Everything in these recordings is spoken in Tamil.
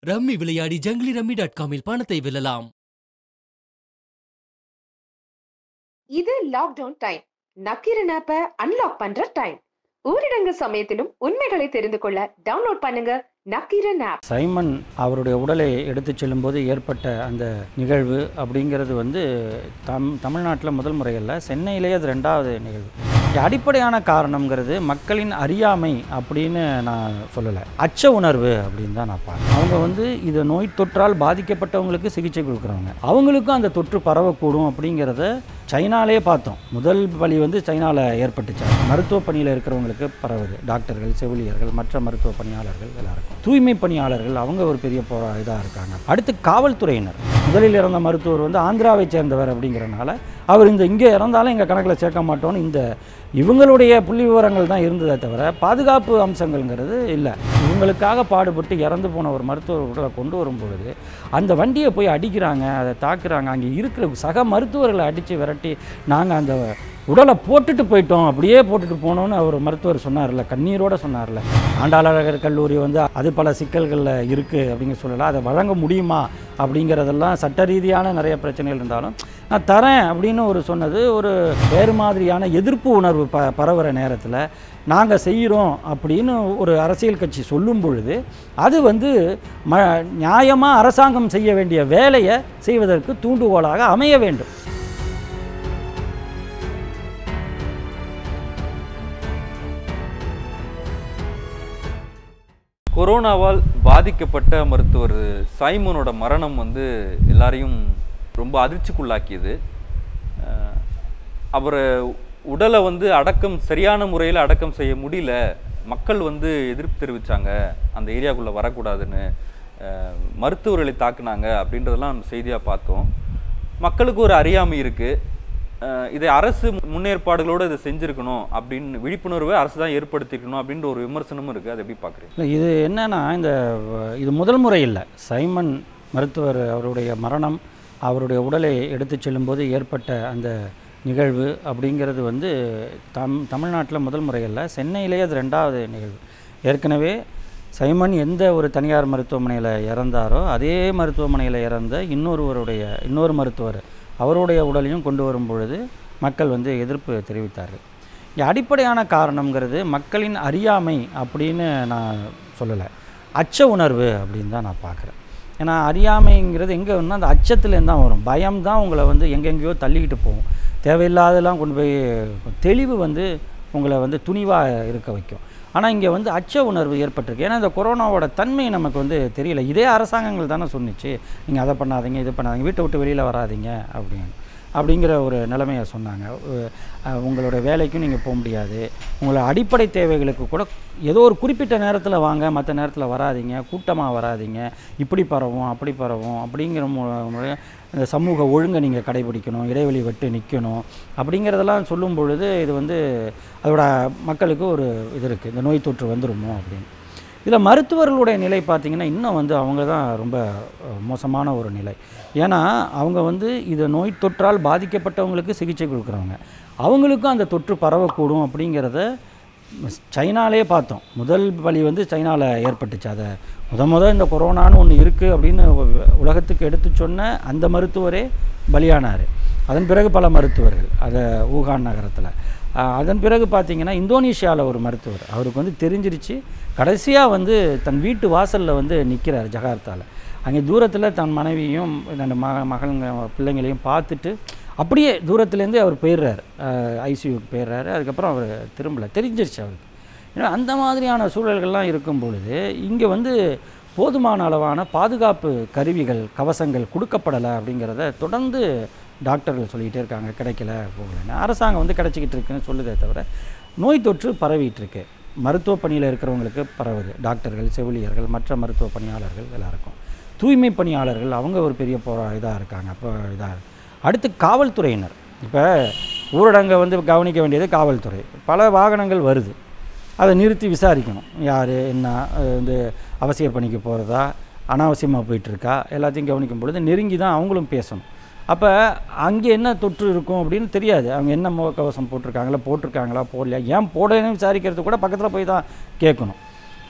ரம்மி விளையாடி ஜங்கிலி ரம்மி டாட் காமில் பணத்தை வெல்லலாம் இது லாக்டவுன் டைம் நக்கீரன் ஆப்பை அன்லாக் பண்ற டைம் ஊரடங்கு சமயத்திலும் உண்மைகளை தெரிந்து கொள்ள டவுன்லோட் பண்ணுங்க நக்கீரன் ஆப் சைமன் அவருடைய உடலை எடுத்துச் செல்லும்போது ஏற்பட்ட அந்த நிகழ்வு அப்படிங்கிறது வந்து தம் தமிழ்நாட்டில் முதல் முறையில் சென்னையிலேயே அது ரெண்டாவது நிகழ்வு இங்க அடிப்படையான காரணம்ங்கிறது மக்களின் அறியாமை அப்படின்னு நான் சொல்லலை அச்ச உணர்வு அப்படின்னு தான் நான் பார்க்குறேன் அவங்க வந்து இது நோய் தொற்றால் பாதிக்கப்பட்டவங்களுக்கு சிகிச்சை கொடுக்குறவங்க அவங்களுக்கும் அந்த தொற்று பரவக்கூடும் அப்படிங்கிறத சைனாலே பார்த்தோம் முதல் பலி வந்து சைனாவில் ஏற்பட்டுச்சு மருத்துவ பணியில் இருக்கிறவங்களுக்கு பரவுது டாக்டர்கள் செவிலியர்கள் மற்ற மருத்துவ பணியாளர்கள் எல்லாருக்கும் தூய்மை பணியாளர்கள் அவங்க ஒரு பெரிய போ இதாக இருக்காங்க அடுத்து காவல்துறையினர் முதலில் இறந்த மருத்துவர் வந்து ஆந்திராவை சேர்ந்தவர் அப்படிங்கிறனால அவர் இந்த இங்கே இறந்தாலும் எங்கள் கணக்கில் சேர்க்க மாட்டோம்னு இந்த இவங்களுடைய புள்ளி விவரங்கள் தான் இருந்ததே தவிர பாதுகாப்பு அம்சங்கள்ங்கிறது இல்லை இவங்களுக்காக பாடுபட்டு இறந்து போன ஒரு மருத்துவர் உடலை கொண்டு வரும் பொழுது அந்த வண்டியை போய் அடிக்கிறாங்க அதை தாக்குறாங்க அங்கே இருக்கிற சக மருத்துவர்களை அடித்து விரட்டி நாங்கள் அந்த உடலை போட்டுட்டு போயிட்டோம் அப்படியே போட்டுட்டு போனோம்னு அவர் மருத்துவர் சொன்னார்ல கண்ணீரோட சொன்னார்ல ஆண்டாளர் கல்லூரி வந்து அது பல சிக்கல்களில் இருக்குது அப்படிங்க சொல்லலாம் அதை வழங்க முடியுமா அப்படிங்கிறதெல்லாம் சட்ட ரீதியான நிறைய பிரச்சனைகள் இருந்தாலும் நான் தரேன் அப்படின்னு ஒரு சொன்னது ஒரு வேறு மாதிரியான எதிர்ப்பு உணர்வு ப பரவுகிற நேரத்தில் நாங்கள் செய்கிறோம் அப்படின்னு ஒரு அரசியல் கட்சி சொல்லும் பொழுது அது வந்து ம நியாயமாக அரசாங்கம் செய்ய வேண்டிய வேலையை செய்வதற்கு தூண்டுகோலாக அமைய வேண்டும் கொரோனாவால் பாதிக்கப்பட்ட மருத்துவர் சைமனோட மரணம் வந்து எல்லாரையும் ரொம்ப அதிர்ச்சிக்குள்ளாக்கியது அஹ் அவரை உடலை வந்து அடக்கம் சரியான முறையில் அடக்கம் செய்ய முடியல மக்கள் வந்து எதிர்ப்பு தெரிவித்தாங்க அந்த ஏரியாக்குள்ளே வரக்கூடாதுன்னு அஹ் மருத்துவர்களை தாக்குனாங்க அப்படின்றதெல்லாம் செய்தியாக பார்த்தோம் மக்களுக்கு ஒரு அறியாமை இருக்குது இதை அரசு முன்னேற்பாடுகளோடு இதை செஞ்சுருக்கணும் அப்படின்னு விழிப்புணர்வை அரசு தான் ஏற்படுத்தியிருக்கணும் அப்படின்ற ஒரு விமர்சனமும் இருக்குது அதை எப்படி பார்க்குறீங்க இல்லை இது என்னன்னா இந்த வ- இது முதல் முறை இல்லை சைமன் மருத்துவர் அவருடைய மரணம் அவருடைய உடலை எடுத்துச் செல்லும்போது ஏற்பட்ட அந்த நிகழ்வு அப்படிங்கிறது வந்து தம் தமிழ்நாட்டில் முதல் முறையில் சென்னையிலேயே அது ரெண்டாவது நிகழ்வு ஏற்கனவே சைமன் எந்த ஒரு தனியார் மருத்துவமனையில் இறந்தாரோ அதே மருத்துவமனையில் இறந்த இன்னொருவருடைய இன்னொரு மருத்துவர் அவருடைய உடலையும் கொண்டு வரும் பொழுது மக்கள் வந்து எதிர்ப்பு தெரிவித்தார்கள் இங்கே அடிப்படையான காரணம்ங்கிறது மக்களின் அறியாமை அப்படின்னு நான் சொல்லலை அச்ச உணர்வு அப்படின்னு தான் நான் பார்க்குறேன் ஏன்னா அறியாமைங்கிறது எங்கே வேணும்னா அந்த அச்சத்துலேருந்து தான் வரும் பயம் தான் உங்களை வந்து எங்கெங்கேயோ தள்ளிக்கிட்டு போகும் தேவையில்லாதெல்லாம் கொண்டு போய் தெளிவு வந்து உங்களை வந்து துணிவாக இருக்க வைக்கும் ஆனால் இங்கே வந்து அச்ச உணர்வு ஏற்பட்டிருக்கு ஏன்னா இந்த கொரோனாவோட தன்மை நமக்கு வந்து தெரியல இதே அரசாங்கங்கள் தானே சொன்னிச்சு நீங்கள் அதை பண்ணாதீங்க இது பண்ணாதீங்க வீட்டை விட்டு வெளியில் வராதீங்க அப்படின்னு அப்படிங்கிற ஒரு நிலைமையை சொன்னாங்க உ- அஹ் உங்களோட வேலைக்கும் நீங்கள் போக முடியாது உங்களோட அடிப்படை தேவைகளுக்கு கூட ஏதோ ஒரு குறிப்பிட்ட நேரத்தில் வாங்க மற்ற நேரத்தில் வராதீங்க கூட்டமாக வராதீங்க இப்படி பரவும் அப்படி பரவும் அப்படிங்கிற மு- முறை இந்த சமூக ஒழுங்கை நீங்கள் கடைபிடிக்கணும் இடைவெளி விட்டு நிற்கணும் அப்படிங்கிறதெல்லாம் சொல்லும் பொழுது இது வந்து அதோட மக்களுக்கு ஒரு இது இருக்குது இந்த நோய் தொற்று வந்துருமோ அப்படின்னு இதில் மருத்துவர்களுடைய நிலை பார்த்திங்கன்னா இன்னும் வந்து அவங்க தான் ரொம்ப அஹ், மோசமான ஒரு நிலை ஏன்னா அவங்க வந்து இது நோய் தொற்றால் பாதிக்கப்பட்டவங்களுக்கு சிகிச்சை கொடுக்குறவங்க அவங்களுக்கும் அந்த தொற்று பரவக்கூடும் அப்படிங்கிறத சைனாலே பார்த்தோம் முதல் பலி வந்து சைனாவில் ஏற்பட்டுச்சு அதை முத முத இந்த கொரோனான்னு ஒன்று இருக்குது அப்படின்னு உ- உலகத்துக்கு எடுத்து சொன்ன அந்த மருத்துவரே பலியானார் அதன் பிறகு பல மருத்துவர்கள் அதை ஊகான் நகரத்தில் அதன் பிறகு பார்த்தீங்கன்னா இந்தோனேஷியாவில் ஒரு மருத்துவர் அவருக்கு வந்து தெரிஞ்சிருச்சு கடைசியாக வந்து தன் வீட்டு வாசலில் வந்து நிற்கிறார் ஜகார்த்தாவில் அங்கே தூரத்தில் தன் மனைவியும் ரெண்டு மக மகளுங்க பிள்ளைங்களையும் பார்த்துட்டு அப்படியே தூரத்துலேருந்தே அவர் போயிடுறாரு ஐசியூக்கு போயிடுறாரு அதுக்கப்புறம் அவர் திரும்பல தெரிஞ்சிருச்சு அவருக்கு ஏன்னா அந்த மாதிரியான சூழல்கள்லாம் இருக்கும் பொழுது இங்கே வந்து போதுமான அளவான பாதுகாப்பு கருவிகள் கவசங்கள் கொடுக்கப்படலை அப்படிங்கிறத தொடர்ந்து டாக்டர்கள் சொல்லிக்கிட்டே இருக்காங்க கிடைக்கல போகலன்னு அரசாங்கம் வந்து கிடைச்சிக்கிட்டு இருக்குன்னு சொல்லுதே தவிர நோய் தொற்று பரவிட்டு இருக்கு மருத்துவ பணியில் இருக்கிறவங்களுக்கு பரவுது டாக்டர்கள் செவிலியர்கள் மற்ற மருத்துவ பணியாளர்கள் எல்லாருக்கும் தூய்மை பணியாளர்கள் அவங்க ஒரு பெரிய போரா இதாக இருக்காங்க அப்போ இதாக அடுத்து காவல்துறையினர் இப்போ ஊரடங்கை வந்து கவனிக்க வேண்டியது காவல்துறை பல வாகனங்கள் வருது அதை நிறுத்தி விசாரிக்கணும் யார் என்ன அது வந்து அவசிய பணிக்கு போகிறதா அனாவசியமாக போயிட்டுருக்கா எல்லாத்தையும் கவனிக்கும் பொழுது நெருங்கி தான் அவங்களும் பேசணும் அப்போ அங்கே என்ன தொற்று இருக்கும் அப்படின்னு தெரியாது அவங்க என்ன முகக்கவசம் போட்டிருக்காங்களா போட்டிருக்காங்களா போடலையா ஏன் போடலைன்னு விசாரிக்கிறது கூட பக்கத்தில் போய் தான் கேட்கணும்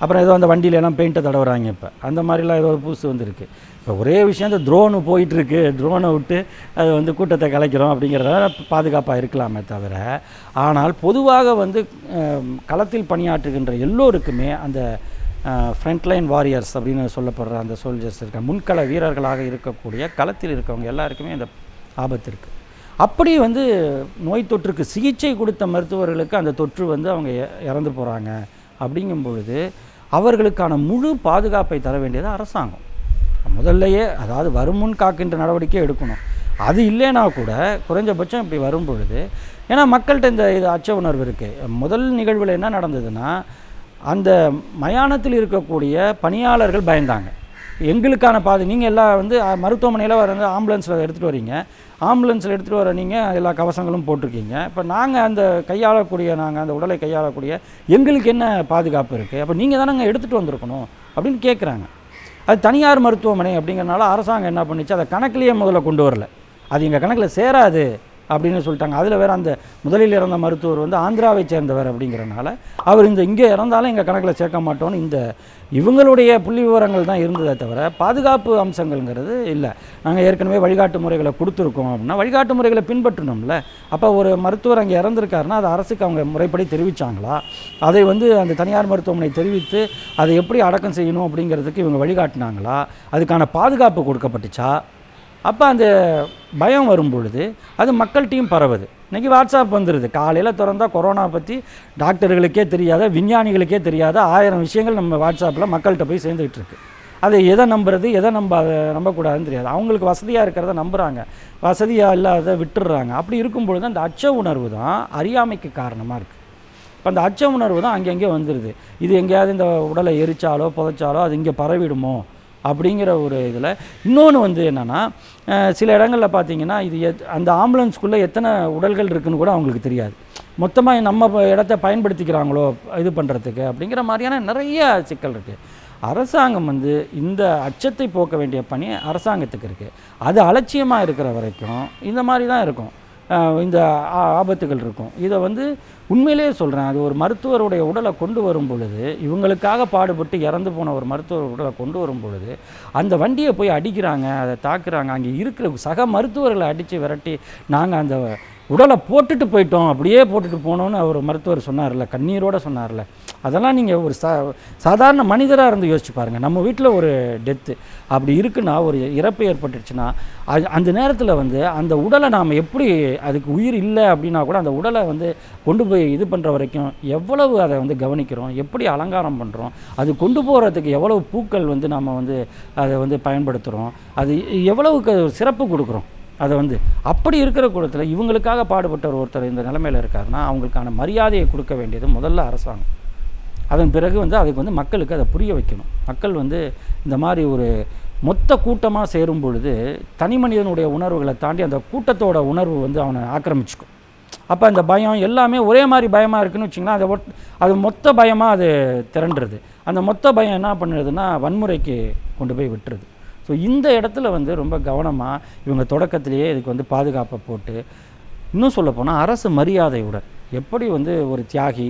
அப்புறம் ஏதோ அந்த வண்டியில எல்லாம் பெயிண்ட்டை தடவுறாங்க இப்போ அந்த மாதிரிலாம் ஏதோ ஒரு புதுசு வந்துருக்கு இப்போ ஒரே விஷயம் இந்த ட்ரோனு போயிட்டுருக்கு ட்ரோனை விட்டு அது வந்து கூட்டத்தை கலைக்கிறோம் அப்படிங்கிறத பாதுகாப்பாக இருக்கலாமே தவிர ஆனால் பொதுவாக வந்து அஹ், களத்தில் பணியாற்றுகின்ற எல்லோருக்குமே அந்த ஃப்ரண்ட்லைன் வாரியர்ஸ் அப்படின்னு சொல்லப்படுற அந்த சோல்ஜர்ஸ் இருக்க முன்கள வீரர்களாக இருக்கக்கூடிய களத்தில் இருக்கவங்க எல்லாருக்குமே அந்த ஆபத்து இருக்குது அப்படி வந்து நோய் தொற்றுக்கு சிகிச்சை கொடுத்த மருத்துவர்களுக்கு அந்த தொற்று வந்து அவங்க இ- இறந்து போகிறாங்க அப்படிங்கும் பொழுது அவர்களுக்கான முழு பாதுகாப்பை தர வேண்டியது அரசாங்கம் முதல்லையே அதாவது வருமுன் காக்கின்ற நடவடிக்கை எடுக்கணும் அது இல்லைனா கூட குறைஞ்சபட்சம் இப்படி வரும் பொழுது ஏன்னா மக்கள்கிட்ட இந்த இது அச்ச உணர்வு இருக்குது முதல் நிகழ்வில் என்ன நடந்ததுன்னா அந்த மயானத்தில் இருக்கக்கூடிய பணியாளர்கள் பயந்தாங்க எங்களுக்கான பாது நீங்கள் எல்லாம் வந்து அஹ், மருத்துவமனையில் வந்து ஆம்புலன்ஸில் எடுத்துகிட்டு வரீங்க ஆம்புலன்ஸில் எடுத்துகிட்டு வர நீங்கள் எல்லா கவசங்களும் போட்டிருக்கீங்க இப்போ நாங்கள் அந்த கையாளக்கூடிய நாங்கள் அந்த உடலை கையாளக்கூடிய எங்களுக்கு என்ன பாதுகாப்பு இருக்குது அப்போ நீங்கள் தானே எடுத்துகிட்டு வந்திருக்கணும் அப்படின்னு கேட்குறாங்க அது தனியார் மருத்துவமனை அப்படிங்கிறனால அரசாங்கம் என்ன பண்ணுச்சு அதை கணக்கிலேயே முதல்ல கொண்டு வரல அது எங்கள் கணக்கில் சேராது அப்படின்னு சொல்லிட்டாங்க அதில் வேற அந்த முதலில் இறந்த மருத்துவர் வந்து ஆந்திராவை சேர்ந்தவர் அப்படிங்கிறனால அவர் இந்த இங்கே இறந்தாலும் எங்கள் கணக்கில் சேர்க்க மாட்டோம்னு இந்த இவங்களுடைய புள்ளி விவரங்கள் தான் இருந்ததே தவிர பாதுகாப்பு அம்சங்கள்ங்கிறது இல்லை நாங்கள் ஏற்கனவே வழிகாட்டு முறைகளை கொடுத்துருக்கோம் அப்படின்னா வழிகாட்டு முறைகளை பின்பற்றணும்ல அப்போ ஒரு மருத்துவர் அங்கே இறந்துருக்காருன்னா அது அரசுக்கு அவங்க முறைப்படி தெரிவிச்சாங்களா அதை வந்து அந்த தனியார் மருத்துவமனை தெரிவித்து அதை எப்படி அடக்கம் செய்யணும் அப்படிங்கிறதுக்கு இவங்க வழிகாட்டினாங்களா அதுக்கான பாதுகாப்பு கொடுக்கப்பட்டுச்சா அப்போ அந்த பயம் வரும் பொழுது அது மக்கள்கிட்டையும் பரவுது இன்றைக்கி வாட்ஸ்அப் வந்துடுது காலையில் திறந்தா கொரோனா பற்றி டாக்டர்களுக்கே தெரியாத விஞ்ஞானிகளுக்கே தெரியாத ஆயிரம் விஷயங்கள் நம்ம வாட்ஸ்அப்பில் மக்கள்கிட்ட போய் சேர்ந்துக்கிட்டு இருக்கு அதை எதை நம்புறது எதை நம்ப நம்பக்கூடாதுன்னு தெரியாது அவங்களுக்கு வசதியாக இருக்கிறத நம்புகிறாங்க வசதியாக இல்லாத விட்டுடுறாங்க அப்படி இருக்கும் பொழுது அந்த அச்ச உணர்வு தான் அறியாமைக்கு காரணமாக இருக்குது இப்போ அந்த அச்ச உணர்வு தான் அங்கங்கே வந்துடுது இது எங்கேயாவது இந்த உடலை எரிச்சாலோ புதைச்சாலோ அது இங்கே பரவிடுமோ அப்படிங்கிற ஒரு இதில் இன்னொன்று வந்து என்னென்னா சில இடங்களில் பார்த்தீங்கன்னா இது எத் அந்த ஆம்புலன்ஸ்குள்ளே எத்தனை உடல்கள் இருக்குன்னு கூட அவங்களுக்கு தெரியாது மொத்தமாக நம்ம ப- இடத்த பயன்படுத்திக்கிறாங்களோ இது பண்ணுறதுக்கு அப்படிங்கிற மாதிரியான நிறைய சிக்கல் இருக்குது அரசாங்கம் வந்து இந்த அச்சத்தை போக்க வேண்டிய பணி அரசாங்கத்துக்கு இருக்குது அது அலட்சியமாக இருக்கிற வரைக்கும் இந்த மாதிரி தான் இருக்கும் அஹ் இந்த ஆ- ஆபத்துகள் இருக்கும் இதை வந்து உண்மையிலேயே சொல்கிறேன் அது ஒரு மருத்துவருடைய உடலை கொண்டு வரும் பொழுது இவங்களுக்காக பாடுபட்டு இறந்து போன ஒரு மருத்துவர் உடலை கொண்டு வரும் பொழுது அந்த வண்டியை போய் அடிக்கிறாங்க அதை தாக்குறாங்க அங்கே இருக்கிற சக மருத்துவர்களை அடித்து விரட்டி நாங்கள் அந்த உடலை போட்டுட்டு போயிட்டோம் அப்படியே போட்டுட்டு போனோம்னு அவர் மருத்துவர் சொன்னார்ல கண்ணீரோட சொன்னார்ல அதெல்லாம் நீங்கள் ஒரு சா சாதாரண மனிதராக இருந்து யோசிச்சு பாருங்கள் நம்ம வீட்டில் ஒரு டெத்து அப்படி இருக்குன்னா ஒரு இறப்பு ஏற்பட்டுச்சுன்னா அது அந்த நேரத்தில் வந்து அந்த உடலை நாம் எப்படி அதுக்கு உயிர் இல்லை அப்படின்னா கூட அந்த உடலை வந்து கொண்டு போய் இது பண்ணுற வரைக்கும் எவ்வளவு அதை வந்து கவனிக்கிறோம் எப்படி அலங்காரம் பண்ணுறோம் அது கொண்டு போகிறதுக்கு எவ்வளவு பூக்கள் வந்து நம்ம வந்து அதை வந்து பயன்படுத்துகிறோம் அது எவ்வளவுக்கு ஒரு சிறப்பு கொடுக்குறோம் அதை வந்து அப்படி இருக்கிற கூடத்தில் இவங்களுக்காக பாடுபட்டவர் ஒருத்தர் இந்த நிலைமையில் இருக்காருன்னா அவங்களுக்கான மரியாதையை கொடுக்க வேண்டியது முதல்ல அரசாங்கம் அதன் பிறகு வந்து அதுக்கு வந்து மக்களுக்கு அதை புரிய வைக்கணும் மக்கள் வந்து இந்த மாதிரி ஒரு மொத்த கூட்டமாக சேரும் பொழுது தனி மனிதனுடைய உணர்வுகளை தாண்டி அந்த கூட்டத்தோட உணர்வு வந்து அவனை ஆக்கிரமிச்சுக்கும் அப்போ அந்த பயம் எல்லாமே ஒரே மாதிரி பயமாக இருக்குன்னு வச்சிங்கன்னா அதை ஒட் அது மொத்த பயமாக அது திரண்டுறது அந்த மொத்த பயம் என்ன பண்ணுறதுன்னா வன்முறைக்கு கொண்டு போய் விட்டுருது ஸோ இந்த இடத்துல வந்து ரொம்ப கவனமாக இவங்க தொடக்கத்திலேயே இதுக்கு வந்து பாதுகாப்பை போட்டு இன்னும் சொல்லப்போனால் அரசு மரியாதையுடன் எப்படி வந்து ஒரு தியாகி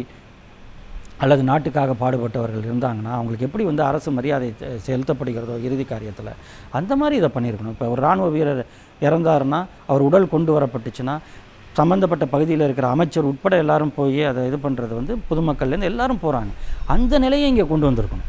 அல்லது நாட்டுக்காக பாடுபட்டவர்கள் இருந்தாங்கன்னா அவங்களுக்கு எப்படி வந்து அரசு மரியாதை செ- செலுத்தப்படுகிறதோ இறுதி காரியத்தில் அந்த மாதிரி இதை பண்ணியிருக்கணும் இப்போ ஒரு இராணுவ வீரர் இறந்தாருன்னா அவர் உடல் கொண்டு வரப்பட்டுச்சுன்னா சம்மந்தப்பட்ட பகுதியில் இருக்கிற அமைச்சர் உட்பட எல்லாரும் போய் அதை இது பண்ணுறது வந்து பொதுமக்கள்லேருந்து எல்லாரும் போகிறாங்க அந்த நிலையை இங்கே கொண்டு வந்திருக்கணும்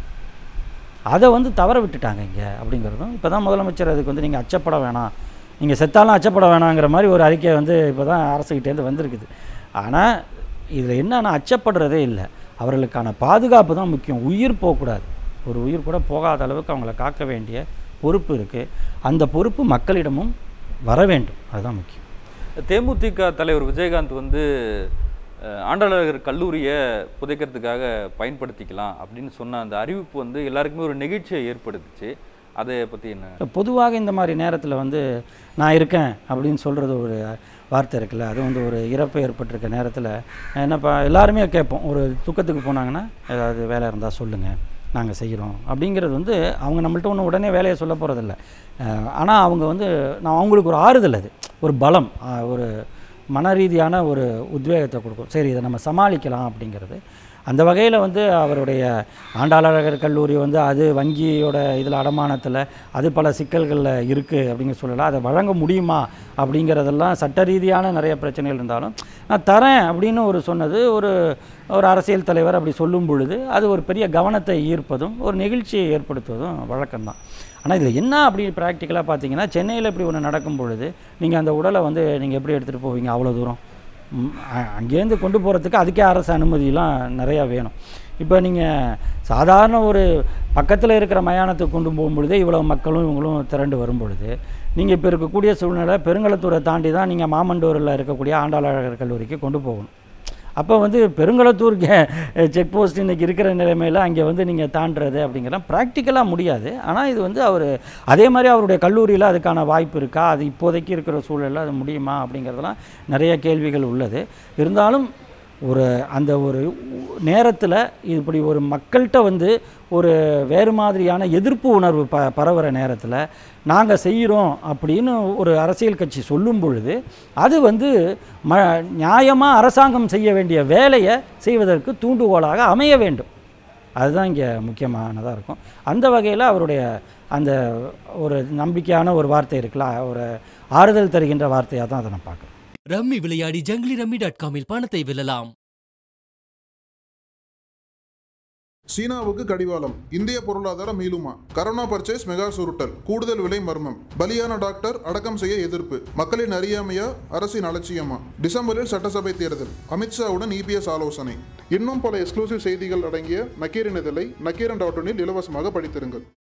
அதை வந்து தவற விட்டுட்டாங்க இங்கே அப்படிங்கிறதும் இப்போ தான் முதலமைச்சர் அதுக்கு வந்து நீங்கள் அச்சப்பட வேணாம் நீங்கள் செத்தாலும் அச்சப்பட வேணாங்கிற மாதிரி ஒரு அறிக்கை வந்து இப்போ தான் அரசுக்கிட்டேருந்து வந்திருக்குது ஆனால் இதில் என்னன்னா அச்சப்படுறதே இல்லை அவர்களுக்கான பாதுகாப்பு தான் முக்கியம் உயிர் போகக்கூடாது ஒரு உயிர் கூட போகாத அளவுக்கு அவங்கள காக்க வேண்டிய பொறுப்பு இருக்குது அந்த பொறுப்பு மக்களிடமும் வர வேண்டும் அதுதான் முக்கியம் தேமுதிக தலைவர் விஜயகாந்த் வந்து அஹ், ஆண்டாளர் கல்லூரியை புதைக்கிறதுக்காக பயன்படுத்திக்கலாம் அப்படின்னு சொன்ன அந்த அறிவிப்பு வந்து எல்லாருக்குமே ஒரு நெகிழ்ச்சியை ஏற்படுத்துச்சு அதை பற்றி என்ன பொதுவாக இந்த மாதிரி நேரத்தில் வந்து நான் இருக்கேன் அப்படின்னு சொல்கிறது ஒரு வார்த்தை இருக்குல்ல அது வந்து ஒரு இறப்பு ஏற்பட்டிருக்க நேரத்தில் என்னப்பா எல்லாருமே கேட்போம் ஒரு துக்கத்துக்கு போனாங்கன்னா ஏதாவது வேலை இருந்தால் சொல்லுங்கள் நாங்கள் செய்கிறோம் அப்படிங்கிறது வந்து அவங்க நம்மள்ட்ட ஒன்று உடனே வேலையை சொல்ல போகிறதில்ல ஆனால் அவங்க வந்து நான் அவங்களுக்கு ஒரு ஆறுதல் அது ஒரு பலம் அஹ், ஒரு மன ரீதியான ஒரு உத்வேகத்தை கொடுக்கும் சரி இதை நம்ம சமாளிக்கலாம் அப்படிங்கிறது அந்த வகையில் வந்து அவருடைய ஆண்டாளர் கல்லூரி வந்து அது வங்கியோட இதில் அடமானத்தில் அது பல சிக்கல்களில் இருக்குது அப்படிங்கிற சொல்லலாம் அதை வழங்க முடியுமா அப்படிங்கிறதெல்லாம் சட்ட ரீதியான நிறைய பிரச்சனைகள் இருந்தாலும் நான் தரேன் அப்படின்னு ஒரு சொன்னது ஒரு ஒரு அரசியல் தலைவர் அப்படி சொல்லும் பொழுது அது ஒரு பெரிய கவனத்தை ஈர்ப்பதும் ஒரு நெகிழ்ச்சியை ஏற்படுத்துவதும் வழக்கம்தான் ஆனால் இதில் என்ன அப்படி ப்ராக்டிக்கலாக பார்த்தீங்கன்னா சென்னையில் இப்படி ஒன்று நடக்கும் பொழுது நீங்கள் அந்த உடலை வந்து நீங்கள் எப்படி எடுத்துகிட்டு போவீங்க அவ்வளோ தூரம் ம், அ- அங்கேருந்து கொண்டு போகிறதுக்கு அதுக்கே அரசு அனுமதியெலாம் நிறையா வேணும் இப்போ நீங்கள் சாதாரண ஒரு பக்கத்தில் இருக்கிற மயானத்துக்கு கொண்டு போகும்பொழுதே இவ்வளோ மக்களும் இவங்களும் திரண்டு வரும் பொழுது நீங்கள் இப்போ இருக்கக்கூடிய சூழ்நிலை பெருங்களத்தூரை தாண்டி தான் நீங்கள் மாமண்டூரில் இருக்கக்கூடிய ஆண்டாளர் கல்லூரிக்கு கொண்டு போகணும் அப்போ வந்து பெருங்களத்தூர் செக் போஸ்ட் இன்றைக்கி இருக்கிற நிலைமையில் அங்கே வந்து நீங்கள் தாண்டுறது அப்படிங்கிறலாம் ப்ராக்டிக்கலாக முடியாது ஆனால் இது வந்து அவர் அதே மாதிரி அவருடைய கல்லூரியில் அதுக்கான வாய்ப்பு இருக்கா அது இப்போதைக்கு இருக்கிற சூழலில் அது முடியுமா அப்படிங்கிறதெல்லாம் நிறைய கேள்விகள் உள்ளது இருந்தாலும் ஒரு அந்த ஒரு நேரத்தில் இப்படி ஒரு மக்கள்கிட்ட வந்து ஒரு வேறு மாதிரியான எதிர்ப்பு உணர்வு ப பரவுற நேரத்தில் நாங்கள் செய்கிறோம் அப்படின்னு ஒரு அரசியல் கட்சி சொல்லும் பொழுது அது வந்து ம நியாயமாக அரசாங்கம் செய்ய வேண்டிய வேலையை செய்வதற்கு தூண்டுகோலாக அமைய வேண்டும் அதுதான் இங்கே முக்கியமானதாக இருக்கும் அந்த வகையில் அவருடைய அந்த ஒரு நம்பிக்கையான ஒரு வார்த்தை இருக்குல்ல ஒரு ஆறுதல் தருகின்ற வார்த்தையாக தான் அதை நான் பார்க்குறேன் ரம்மி விளையாடி ஜங்கிலி ரம்மி டாட் காமில் பணத்தை வெல்லலாம் சீனாவுக்கு கடிவாளம் இந்திய பொருளாதாரம் மீளுமா கரோனா பர்ச்சேஸ் மெகா சுருட்டல் கூடுதல் விலை மர்மம் பலியான டாக்டர் அடக்கம் செய்ய எதிர்ப்பு மக்களின் அறியாமையா அரசின் அலட்சியமா டிசம்பரில் சட்டசபை தேர்தல் அமித்ஷாவுடன் இபிஎஸ் ஆலோசனை இன்னும் பல எக்ஸ்க்ளூசிவ் செய்திகள் அடங்கிய நக்கீரன் இதழை நக்கீரன் டாட் இலவசமாக படித்திருங்கள்